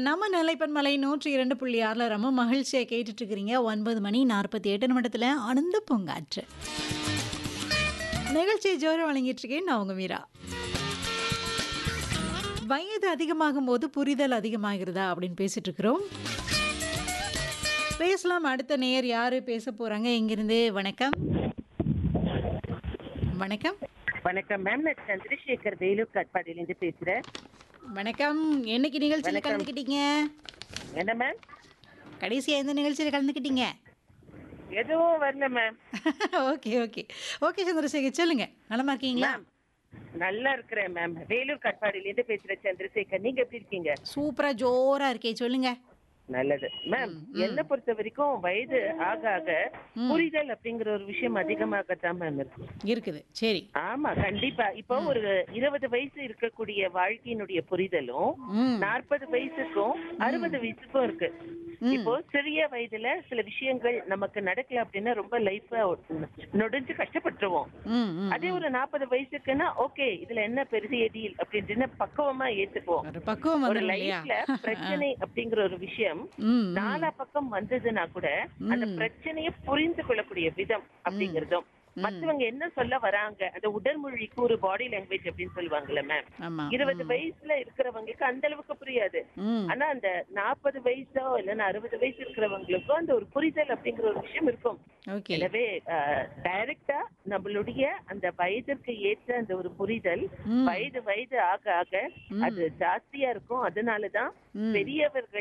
நம்ம நிலைப்பன்மலை நூற்றி இரண்டு புள்ளி ஆறுல ரொம்ப மகிழ்ச்சியை கேட்டுட்டு இருக்கிறீங்க ஒன்பது மணி நாற்பத்தி எட்டு நிமிடத்துல ஆனந்த பூங்காற்று நிகழ்ச்சியை ஜோரம் வழங்கிட்டு இருக்கேன் நான் உங்க மீரா வயது அதிகமாகும் போது புரிதல் அதிகமாகிறதா அப்படின்னு பேசிட்டு இருக்கிறோம் பேசலாம் அடுத்த நேயர் யாரு பேச போறாங்க இங்கிருந்து வணக்கம் வணக்கம் வணக்கம் மேம் நான் சந்திரசேகர் வேலூர் காட்பாடியிலேருந்து பேசுறேன் வணக்கம் என்னைக்கு நிகழ்ச்சியில் வணக்கம். கலந்துக்கிட்டீங்க என்ன மேம் கடைசியா எந்த நிகழ்ச்சியில் கலந்துக்கிட்டீங்க எதுவும் வரல ma'am okay okay okay Chandrasekhar சொல்லுங்க நலமா இருக்கீங்களா மேம் நல்லா இருக்கிறேன் மேம் வேலூர் காட்பாடியிலேருந்து பேசுறேன் சந்திரசேகர் நீங்க எப்படி இருக்கீங்க சூப்பரா ஜோரா இருக்கே சொல்லுங்க நல்லது மேம் என்ன பொறுத்த வரைக்கும் வயது ஆக ஆக புரிதல் அப்படிங்கிற ஒரு விஷயம் அதிகமாகத்தான் மேம் இருக்கு இருக்குது சரி ஆமா கண்டிப்பா இப்போ ஒரு இருபது வயசு இருக்கக்கூடிய வாழ்க்கையினுடைய புரிதலும் ம் நாற்பது வயசுக்கும் அறுபது வயசுக்கும் இருக்கு இப்போ சிறிய வயதுல சில விஷயங்கள் நமக்கு நடக்கல அப்படின்னா ரொம்ப லைஃப நொடிஞ்சு கஷ்டப்பட்டுருவோம் ம் ம் அதே ஒரு நாற்பது வயசுக்குன்னா ஓகே இதுல என்ன பெரிய டீல் அப்படின்னு பக்குவமா ஏத்துக்குவோம் ஒரு பக்குவம் ஒரு வந்துடும் இல்லையா லைஃப்ல பிரச்சனை அப்படிங்கிற ஒரு விஷயம் ம் நாலா பக்கம் வந்ததுன்னா கூட அந்த பிரச்சனையை புரிந்து கொள்ளக்கூடிய விதம் அப்படிங்கறதும் மத்தவங்க என்ன சொல்ல வராங்க அந்த உடல் மொழிக்கு ஒரு பாடி லாங்குவேஜ் அப்படின்னு சொல்லுவாங்கல்ல மேம் ஆமா இருபது வயசுல இருக்கிறவங்களுக்கு அந்த அளவுக்கு புரியாது ம் ஆனா அந்த நாற்பது வயசோ இல்லைன்னா அறுபது வயசு இருக்கிறவங்களுக்கும் அந்த ஒரு புரிதல் அப்படிங்கிற ஒரு விஷயம் இருக்கும் ஓகே எனவே டைரக்டா நம்மளுடைய அந்த வயதிற்கு ஏற்ற அந்த ஒரு புரிதல் ம். வயது வயது ஆக ஆக அது ஜாஸ்தியா இருக்கும் அதனாலதான் ம். பெரியவர்கள்